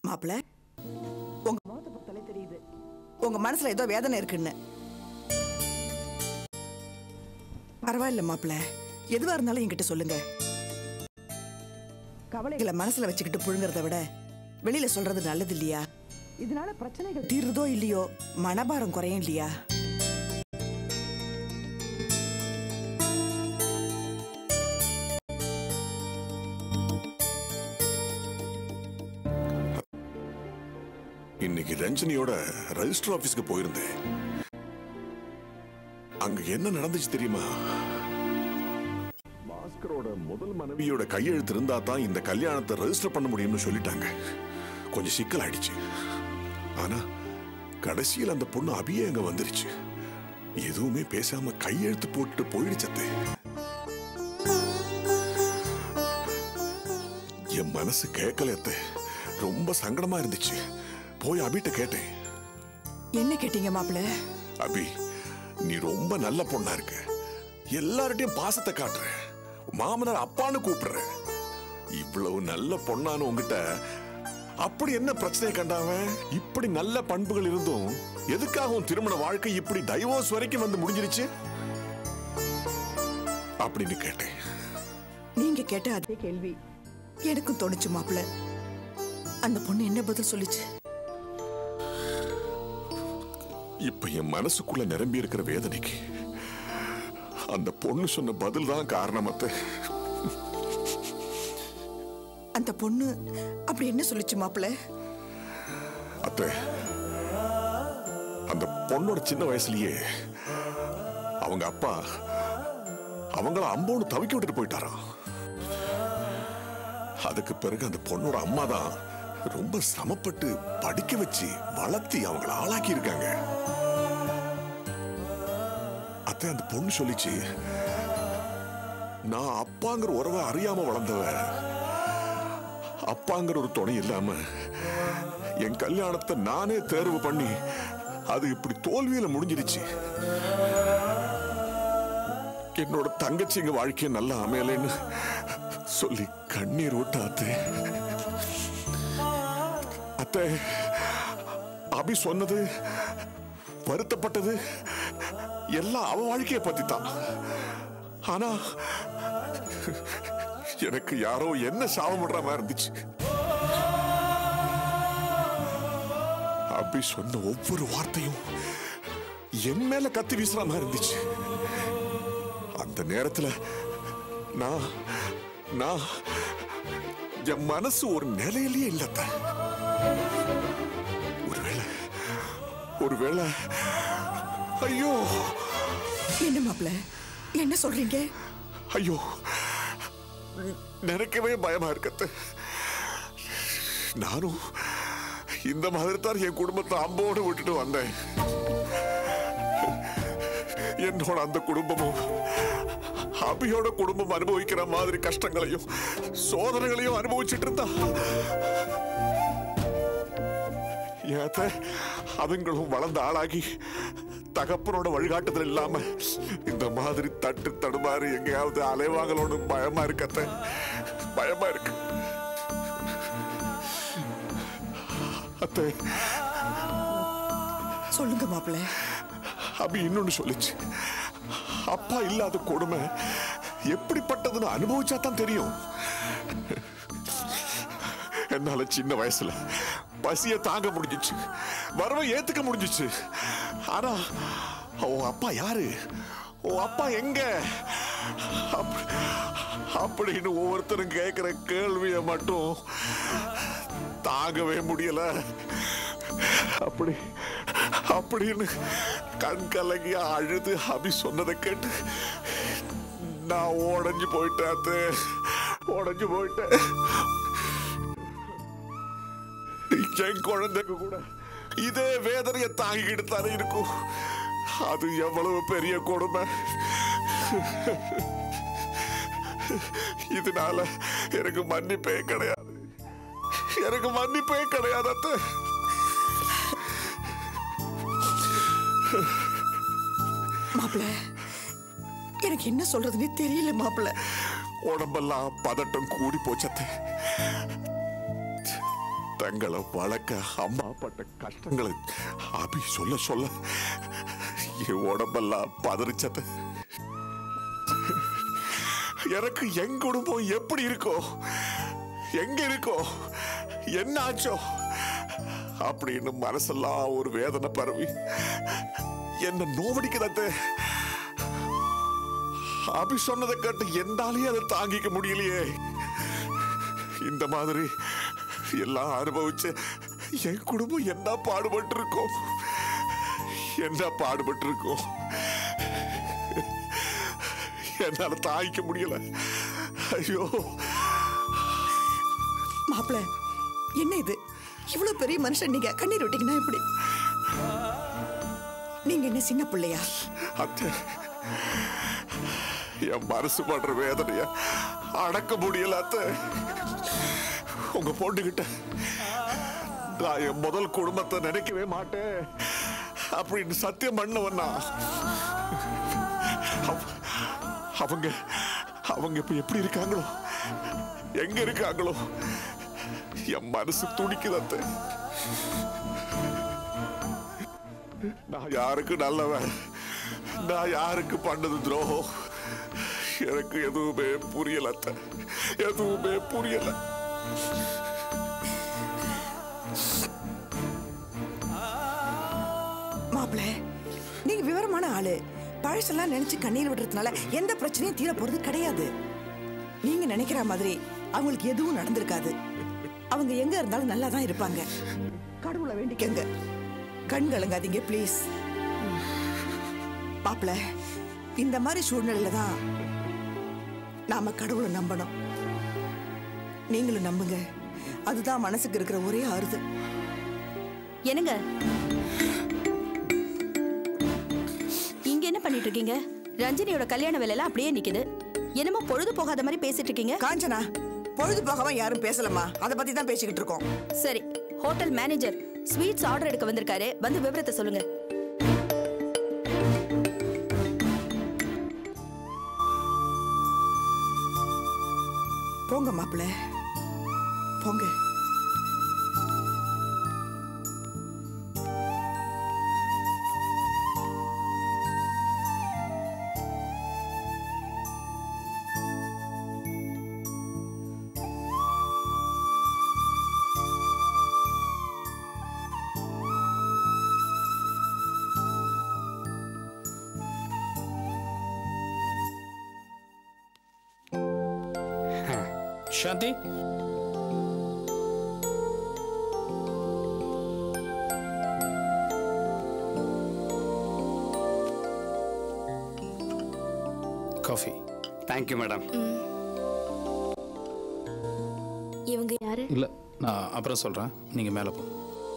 மாப்பிள உங்க முகத்தை பார்த்தாலே தெரியுது உங்க மனசுல ஏதோ வேதனை இருக்குன்னு பரவாயில்ல மாப்பிள எதுவா இருந்தாலும் என்கிட்ட சொல்லுங்க கவலைகளை மனசுல வச்சுக்கிட்டு புழுங்குறத விட வெளியில சொல்றது நல்லது இல்லையா இதனால பிரச்சனைகள் தீர்றதோ இல்லையோ மனபாரம் குறையும் இல்லையா இன்னைக்கு ரஞ்சனியோட ரெஜிஸ்டர் ஆபீஸ்க்கு போயிருந்தேன் அங்க என்ன நடந்துச்சு தெரியுமா பாஸ்கரோட முதல் மனைவியோட கையெழுத்து இருந்தா தான் இந்த கல்யாணத்தை ரெஜிஸ்டர் பண்ண முடியும்னு சொல்லிட்டாங்க கொஞ்சம் சிக்கல் ஆயிடுச்சு ஆனா கடைசியில் அந்த பொண்ணு அபியே அங்க வந்துருச்சு எதுவுமே பேசாம கையெழுத்து போட்டுட்டு போயிடுச்சத்தே என் மனசு கேட்கல அத்தை ரொம்ப சங்கடமா இருந்துச்சு போய் அபிட்ட கேட்டேன் என்ன கேட்டீங்க மாப்பிள அபி நீ ரொம்ப நல்ல பொண்ணா இருக்க எல்லார்ட்டையும் பாசத்தை காட்டுற மாமனார் அப்பான்னு கூப்பிடுற இவ்வளவு நல்ல பொண்ணான உங்ககிட்ட அப்படி என்ன பிரச்சனை கண்டாவன் இப்படி நல்ல பண்புகள் இருந்தும் எதுக்காக உன் திருமண வாழ்க்கை இப்படி டைவோர்ஸ் வரைக்கும் வந்து முடிஞ்சிருச்சு அப்படின்னு கேட்டேன் நீங்க கேட்ட அதே கேள்வி எனக்கும் தோணுச்சு மாப்பிள அந்த பொண்ணு என்ன பதில் சொல்லுச்சு இப்ப என் மனசுக்குள்ள நிரம்பி இருக்கிற வேதனைக்கு அந்த பொண்ணு சொன்ன பதில் தான் காரணமத்தை அந்த பொண்ணு அப்படி என்ன சொல்லுச்சு மாப்பிள அத்தை அந்த பொண்ணோட சின்ன வயசுலயே அவங்க அப்பா அவங்கள அம்போன்னு தவிக்க விட்டுட்டு போயிட்டாராம் அதுக்கு பிறகு அந்த பொண்ணோட அம்மா தான் ரொம்ப சிரமப்பட்டு படிக்க வச்சு வளர்த்தி அவங்கள ஆளாக்கி இருக்காங்க அத்தை அந்த பொண்ணு சொல்லிச்சு நான் அப்பாங்கிற உறவை அறியாம வளர்ந்தவ அப்பாங்கிற ஒரு துணை இல்லாம என் கல்யாணத்தை நானே தேர்வு பண்ணி அது இப்படி தோல்வியில முடிஞ்சிருச்சு என்னோட தங்கச்சிங்க வாழ்க்கைய நல்லா அமையலைன்னு சொல்லி கண்ணீர் விட்ட அத்தை அத்தை அபி சொன்னது வருத்தப்பட்டது எல்லாம் அவ வாழ்க்கைய பத்தி தான் ஆனா எனக்கு யாரோ என்ன சாபம் விடுற மாதிரி இருந்துச்சு அபி சொன்ன ஒவ்வொரு வார்த்தையும் என் மேல கத்தி வீசுற மாதிரி இருந்துச்சு அந்த நேரத்துல நான் நான் என் மனசு ஒரு நிலையிலேயே இல்லத்த ஒருவேளை ஒருவேளை ஐயோ என்ன மாப்பிள என்ன சொல்றீங்க ஐயோ நினைக்கவே பயமா இருக்கத்த நானும் இந்த மாதிரி தான் என் குடும்பத்தை அம்போடு விட்டுட்டு வந்தேன் என்னோட அந்த குடும்பமும் அபியோட குடும்பம் அனுபவிக்கிற மாதிரி கஷ்டங்களையும் சோதனைகளையும் அனுபவிச்சுட்டு இருந்தா ஏத்த அதுங்களும் வளர்ந்த ஆளாகி தகப்பனோட வழிகாட்டுதல் இல்லாம இந்த மாதிரி தட்டு தடுமாறி எங்கேயாவது அலைவாங்களோட பயமா இருக்கத்த பயமா இருக்கு அத்தை சொல்லுங்க மாப்பிள அபி இன்னொன்னு சொல்லுச்சு அப்பா இல்லாத கொடுமை எப்படிப்பட்டதுன்னு அனுபவிச்சா தான் தெரியும் என்னால சின்ன வயசுல பசிய தாங்க முடிஞ்சிச்சு வரவை ஏத்துக்க முடிஞ்சிச்சு ஆனா உன் அப்பா யாரு உன் அப்பா எங்க அப்- அப்படின்னு ஒவ்வொருத்தரும் கேட்கிற கேள்விய மட்டும் தாங்கவே முடியல அப்படி அப்படின்னு கண் கலங்கி அழுது அபி சொன்னதை கேட்டு நான் உடஞ்சு போயிட்டேன் அத்தை. உடைஞ்சு போயிட்டேன் என் குழந்தைக்கு கூட இதே வேதனையை தாங்கிக்கிட்டு தானே இருக்கும் அது எவ்வளவு பெரிய கொடுமை இதனால எனக்கு மன்னிப்பே கிடையாது எனக்கு மன்னிப்பே கிடையாது அத்தை மாப்பிள எனக்கு என்ன சொல்றதுன்னே தெரியல உடம்பெல்லாம் பதட்டம் கூடி போச்சத்தை தங்களை வளர்க்க அம்மா பட்ட கஷ்டங்களை அபி சொல்ல சொல்ல என் உடம்பெல்லாம் பதறிச்சத எனக்கு என் குடும்பம் எப்படி இருக்கோ எங்க இருக்கோ என்ன ஆச்சோ அப்படின்னு மனசெல்லாம் ஒரு வேதனை பரவி என்ன நோவடிக்கிறத அபி சொன்னதை கேட்டு என்னாலேயே அதை தாங்கிக்க முடியலையே இந்த மாதிரி எல்லாம் அனுபவிச்சு என் குடும்பம் என்ன பாடுபட்டு இருக்கோம் என்ன பாடுபட்டு இருக்கோம் என்னால தாங்கிக்க முடியல ஐயோ மாப்பிள என்ன இது இவ்வளவு பெரிய மனுஷன் நீங்க கண்ணீர் விட்டீங்கன்னா எப்படி நீங்க என்ன சின்ன பிள்ளையா அத்தை என் மனசு படுற வேதனைய அடக்க முடியல அத்தை உங்க பொண்ணுகிட்ட நான் என் முதல் குடும்பத்தை நினைக்கவே மாட்டேன் அப்படின்னு சத்தியம் பண்ணவன்னா அவ- அவங்க அவங்க இப்ப எப்படி இருக்காங்களோ எங்க இருக்காங்களோ என் மனசு துடிக்குது அத்தை நான் யாருக்கு நல்லவன் நான் யாருக்கு பண்ணது துரோகம் எனக்கு எதுவுமே புரியல அத்தை. எதுவுமே புரியல மாப்பிள நீங்க விவரமான ஆளு பழசெல்லாம் நினைச்சு கண்ணீர் விடுறதுனால எந்த பிரச்சனையும் தீர போறது கிடையாது நீங்க நினைக்கிற மாதிரி அவங்களுக்கு எதுவும் நடந்திருக்காது அவங்க எங்க இருந்தாலும் நல்லா தான் இருப்பாங்க கடவுளை வேண்டிக்கங்க கண் கலங்காதீங்க ப்ளீஸ் மாப்பிள இந்த மாதிரி சூழ்நிலையில தான் நாம கடவுளை நம்பணும் நீங்களும் நம்புங்க அதுதான் மனசுக்கு இருக்கிற ஒரே ஆறுதல் என்னங்க இங்க என்ன பண்ணிட்டு இருக்கீங்க ரஞ்சினியோட கல்யாண வேலையெல்லாம் அப்படியே நிக்குது என்னமோ பொழுது போகாத மாதிரி பேசிட்டு இருக்கீங்க காஞ்சனா பொழுது போகாம யாரும் பேசலமா அதை பத்தி தான் பேசிக்கிட்டு இருக்கோம் சரி ஹோட்டல் மேனேஜர் ஸ்வீட்ஸ் ஆர்டர் எடுக்க வந்திருக்காரு வந்து விவரத்தை சொல்லுங்க போங்க மாப்பிள்ள போங்க சாந்தி காஃபி தேங்க்யூ மேடம் இவங்க யாரு இல்லை நான் அப்புறம் சொல்கிறேன் நீங்கள் மேலே போ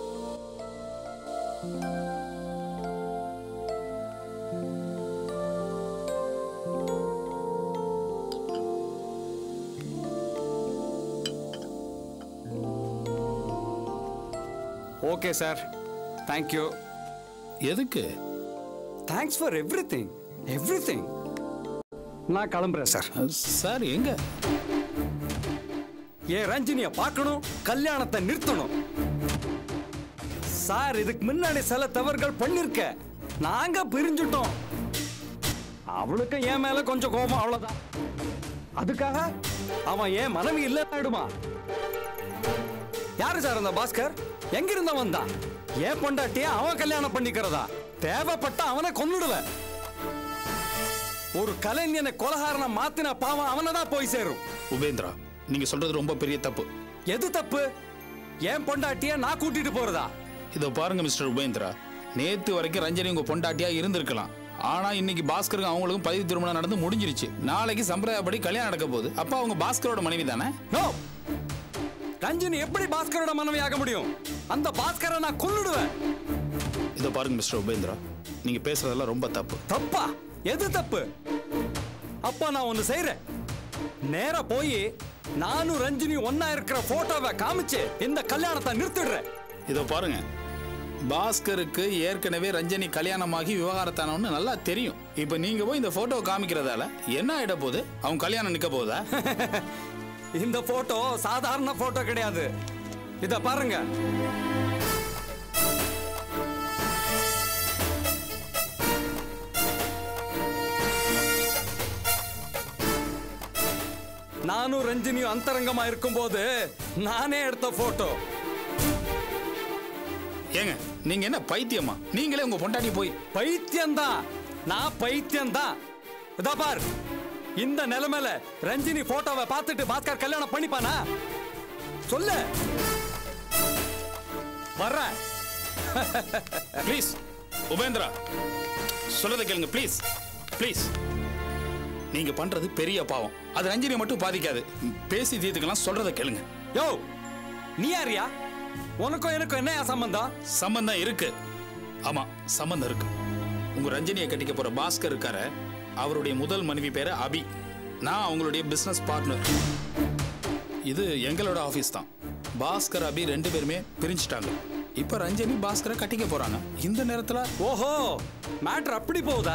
ஓகே சார் தேங்க்யூ எதுக்கு thanks for everything everything நான் கிளம்புறேன் சார் சார் எங்க ஏன் ரஞ்சினிய பார்க்கணும் கல்யாணத்தை நிறுத்தணும் சார் இதுக்கு முன்னாடி சில தவறுகள் பண்ணிருக்க நாங்க பிரிஞ்சுட்டோம் அவளுக்கு என் மேல கொஞ்சம் கோபம் அவ்வளவுதான் அதுக்காக அவன் ஏன் மனைவி இல்ல ஆயிடுமா யாரு சார் அந்த பாஸ்கர் எங்க இருந்த வந்தான் ஏன் பொண்டாட்டிய அவன் கல்யாணம் பண்ணிக்கிறதா தேவைப்பட்ட அவனை கொன்னுடுவேன் ஒரு கலைஞனை கொலகாரனை மாத்தின பாவம் அவனை தான் போய் சேரும் உபேந்திரா நீங்கள் சொல்கிறது ரொம்ப பெரிய தப்பு எது தப்பு ஏன் பொண்டாட்டிய நான் கூட்டிட்டு போறதா இதோ பாருங்க மிஸ்டர் உபேந்திரா நேத்து வரைக்கும் ரஞ்சனி உங்க பொண்டாட்டியா இருந்திருக்கலாம் ஆனா இன்னைக்கு பாஸ்கருக்கு அவங்களுக்கும் பதிவு திருமணம் நடந்து முடிஞ்சிருச்சு நாளைக்கு சம்பிரதாயப்படி கல்யாணம் நடக்க போகுது அப்ப அவங்க பாஸ்கரோட மனைவி தானே நோ ரஞ்சினி எப்படி பாஸ்கரோட மனைவி ஆக முடியும் அந்த பாஸ்கரை நான் கொன்னுடுவேன் இதோ பாருங்க மிஸ்டர் உபேந்திரா நீங்க பேசுறதெல்லாம் ரொம்ப தப்பு தப்பா எது தப்பு அப்பா நான் ஒன்னு செய்யறேன் நேரா போய் நானும் ரஞ்சினி ஒன்னா இருக்கிற போட்டோவை காமிச்சு இந்த கல்யாணத்தை நிறுத்திடுறேன் இதோ பாருங்க பாஸ்கருக்கு ஏற்கனவே ரஞ்சனி கல்யாணமாகி விவகாரத்தானவன்னு நல்லா தெரியும் இப்போ நீங்க போய் இந்த போட்டோவை காமிக்கிறதால என்ன ஆயிட போகுது அவங்க கல்யாணம் நிக்க போகுதா இந்த போட்டோ சாதாரண போட்டோ கிடையாது இத பாருங்க நானும் ரஞ்சினியும் அந்தரங்கமா இருக்கும்போது நானே எடுத்த போட்டோ ஏங்க நீங்க என்ன பைத்தியமா நீங்களே உங்க பொண்டாட்டி போய் பைத்தியம்தான் நான் பைத்தியம்தான் இதா பார் இந்த நிலைமையில ரஞ்சினி போட்டோவை பார்த்துட்டு பாஸ்கர் கல்யாணம் பண்ணிப்பானா சொல்லு வர்றேன் ப்ளீஸ் உபேந்திரா சொல்றதை கேளுங்க ப்ளீஸ் ப்ளீஸ் நீங்க பண்றது பெரிய பாவம் அது ரஞ்சினியை மட்டும் பாதிக்காது பேசி தீர்த்துக்கலாம் சொல்றதை கேளுங்க யோ நீ யாரியா உனக்கும் எனக்கும் என்ன சம்பந்தம் சம்பந்தம் இருக்கு ஆமா சம்பந்தம் இருக்கு உங்க ரஞ்சினியை கட்டிக்க போற பாஸ்கர் இருக்காரு அவருடைய முதல் மனைவி பேரு அபி நான் அவங்களுடைய பிசினஸ் பார்ட்னர் இது எங்களோட ஆபீஸ் தான் பாஸ்கர் அபி ரெண்டு பேருமே பிரிஞ்சுட்டாங்க இப்ப ரஞ்சனி பாஸ்கரை கட்டிக்க போறாங்க இந்த நேரத்துல ஓஹோ மேட்ரு அப்படி போகுதா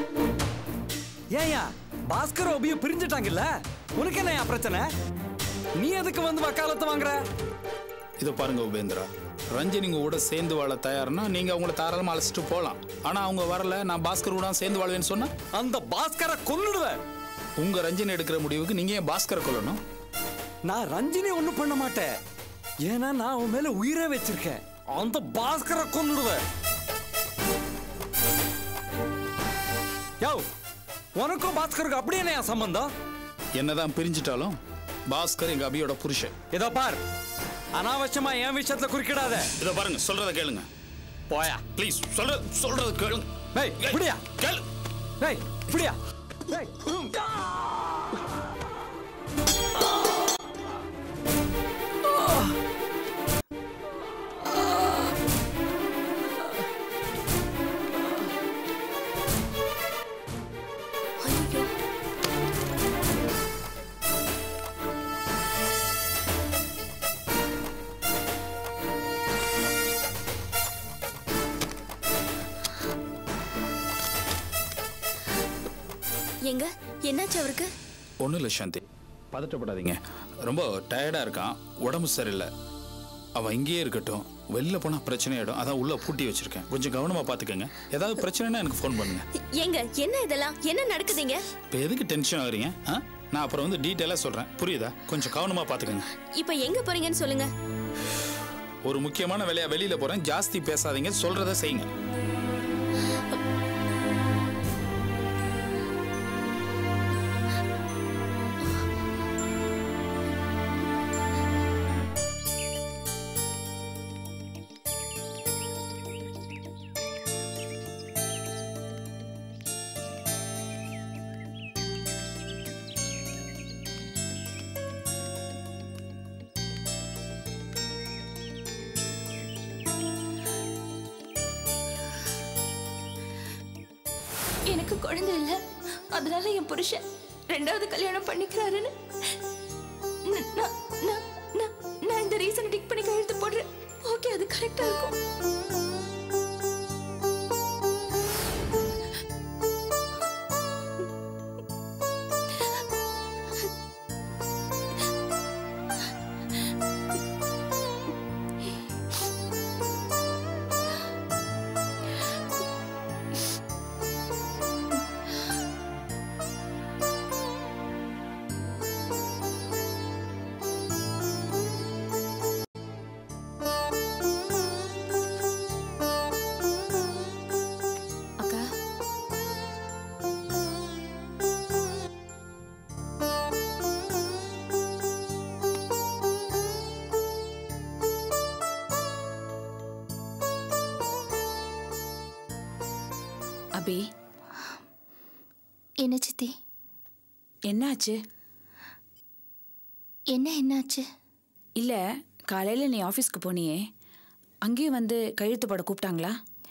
ஏயா பாஸ்கர் ஒபிய பிரிஞ்சுட்டாங்கல்ல உனக்கு என்னயா பிரச்சனை நீ எதுக்கு வந்து வக்காலத்து வாங்குற இதை பாருங்க உபேந்திரா ரஞ்சனி உங்க கூட சேர்ந்து வாழ தயார்னா நீங்க அவங்கள தாராளமா அழைச்சிட்டு போலாம் ஆனா அவங்க வரல நான் பாஸ்கர் கூட சேர்ந்து வாழ்வேன்னு சொன்னா அந்த பாஸ்கரை கொன்னுடுவேன் உங்க ரஞ்சனி எடுக்கிற முடிவுக்கு நீங்க ஏன் பாஸ்கரை கொல்லணும் நான் ரஞ்சினி ஒண்ணும் பண்ண மாட்டேன் ஏன்னா நான் உன் மேல உயிரை வச்சிருக்கேன் அந்த பாஸ்கரை கொன்னுடுவேன் யோ உனக்கும் பாஸ்கருக்கு அப்படி என்னையா சம்பந்தம் என்னதான் பிரிஞ்சிட்டாலும் பாஸ்கர் எங்க அபியோட புருஷன் இதோ பார் அனாவசியமா என் விஷயத்துல குறுக்கிடாத இதை பாருங்க சொல்றத கேளுங்க போயா ப்ளீஸ் சொல்ற சொல்றது கேளுங்க டேய் இப்படியா கேளு டேய் இப்படியா டேய் எங்க என்னாச்சு அவருக்கு ஒன்றும் இல்லை சாந்தி பதட்டப்படாதீங்க ரொம்ப டயர்டாக இருக்கான் உடம்பு சரியில்லை அவன் இங்கேயே இருக்கட்டும் வெளில போனால் பிரச்சனை ஆயிடும் அதான் உள்ள பூட்டி வச்சிருக்கேன் கொஞ்சம் கவனமாக பார்த்துக்கங்க ஏதாவது பிரச்சனைனா எனக்கு ஃபோன் பண்ணுங்க எங்க என்ன இதெல்லாம் என்ன நடக்குதுங்க இப்போ எதுக்கு டென்ஷன் ஆகுறீங்க ஆ நான் அப்புறம் வந்து டீட்டெயிலாக சொல்கிறேன் புரியுதா கொஞ்சம் கவனமாக பார்த்துக்கங்க இப்ப எங்க போறீங்கன்னு சொல்லுங்க ஒரு முக்கியமான வேலையாக வெளியில் போகிறேன் ஜாஸ்தி பேசாதீங்க சொல்கிறத செய்யுங்க எனக்கு குழந்தை இல்ல அதனால என் புருஷன் ரெண்டாவது கல்யாணம் பண்ணிக்கிறாருன்னு ந- நான் நான் நான் நான் இந்த ரீசன் டிக் பண்ணி கையெழுத்து போடுறேன் ஓகே அது கரெக்டா இருக்கும் அக்கா அபி என்ன சித்தி என்னாச்சு என்ன என்னாச்சு இல்ல காலையில நீ ஆபீஸ்க்கு போனியே அங்கேயும் வந்து கையெழுத்து போட கூப்பிட்டாங்களா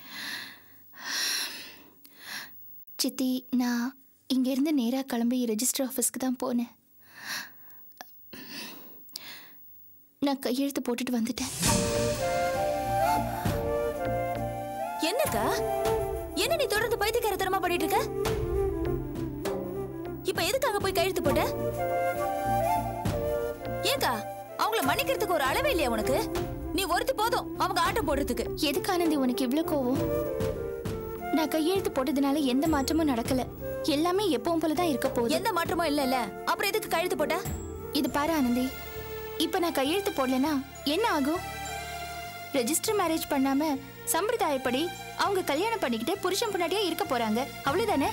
சித்தி நான் இங்கேருந்து நேராக கிளம்பி ரெஜிஸ்டர் ஆஃபீஸ்க்கு தான் போனேன் நான் கையெழுத்து போட்டுட்டு வந்துட்டேன் என்னக்கா என்ன நீ தொடர்ந்து பைத்தியக்காரத்தனமா பண்ணிட்டு இருக்க இப்ப எதுக்காக போய் கையெழுத்து போட்ட ஏக்கா அவங்கள அவங்கள மன்னிக்கிறதுக்கு ஒரு அளவே இல்லையா உனக்கு நீ ஒருத்தி போதும் அவங்க ஆட்டம் போடுறதுக்கு எதுக்கு ஆனந்தி உனக்கு இவ்ளோ கோவம் நான் கையெழுத்து போட்டதுனால எந்த மாற்றமும் நடக்கல எல்லாமே எப்பவும் போல தான் இருக்க போகுது எந்த மாற்றமும் இல்ல இல்ல அப்புறம் எதுக்கு கழுத்து போட்ட இது பாரு ஆனந்தி இப்ப நான் கையெழுத்து போடலனா என்ன ஆகும் ரெஜிஸ்டர் மேரேஜ் பண்ணாம சம்பிரதாயப்படி அவங்க கல்யாணம் பண்ணிக்கிட்டு புருஷன் பொண்டாட்டியா இருக்க போறாங்க அவ்வளவுதானே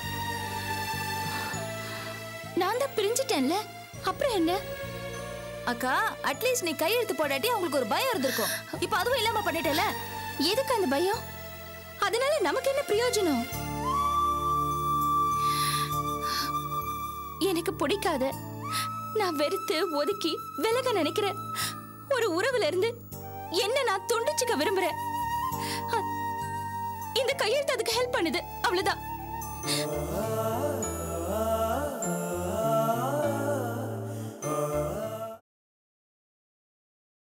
நான் தான் பிரிஞ்சிட்டேன்ல அப்புறம் என்ன அக்கா அட்லீஸ்ட் நீ கையெழுத்து போடாட்டி அவங்களுக்கு ஒரு பயம் இருந்திருக்கும் இப்ப அதுவும் இல்லாம பண்ணிட்டல எதுக்கு அந்த பயம் அதனால நமக்கு என்ன பிரயோஜனம் எனக்கு பிடிக்காத நான் வெறுத்து ஒதுக்கி விலக நினைக்கிறேன் ஒரு உறவுல இருந்து என்ன நான் துண்டிச்சுக்க விரும்புறேன் அ- இந்த கையெழுத்து அதுக்கு ஹெல்ப் பண்ணுது அவ்வளவுதான்